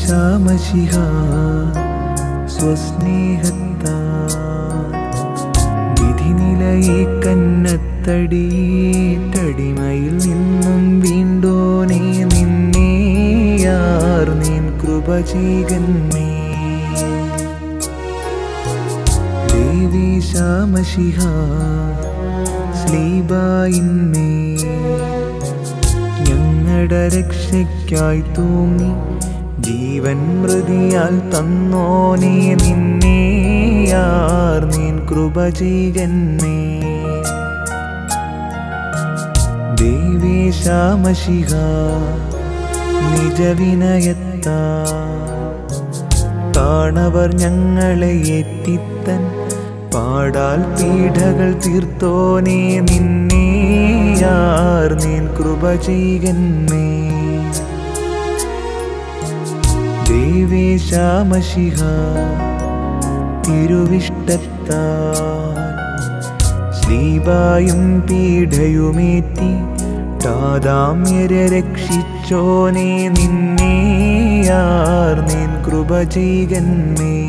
ദേവീശാമശിഹ സ്വസ്നേഹത്താ വിധിനിലയെ കന്നത്തടിയിട്ടടിമയിൽ നിന്നും വീണ്ടോനെ നിന്നെയാർ നീൻ കൃപ ചെയ്കന്നേ ദേവീശാമശിഹ സ്ലീബായിന്നേ ഞങ്ങളുടെ രക്ഷയ്ക്കായി തൂങ്ങി ജീവൻ മൃതിയാൽ തന്നോനെ നിന്നെയാർ നീൻ കൃപ ചെയ്കന്നേ ദേവേശാമശിഹ നിജവിനയത്താ താണവർ ഞങ്ങളെ എത്തിത്തൻ പാടാൽ പീഠകൾ തീർത്തോനെ നിന്നെയാർ നീൻ കൃപ ചെയ്കന്നേ ദേവേശാമശിഹ തിരുവിഷ്ടത്താ ശ്രീബായും പീഠയുമേറ്റി താതാമ്യരെ രക്ഷിച്ചോനെ നിന്നെയാർ നീൻ കൃപ ചെയ്കന്നേ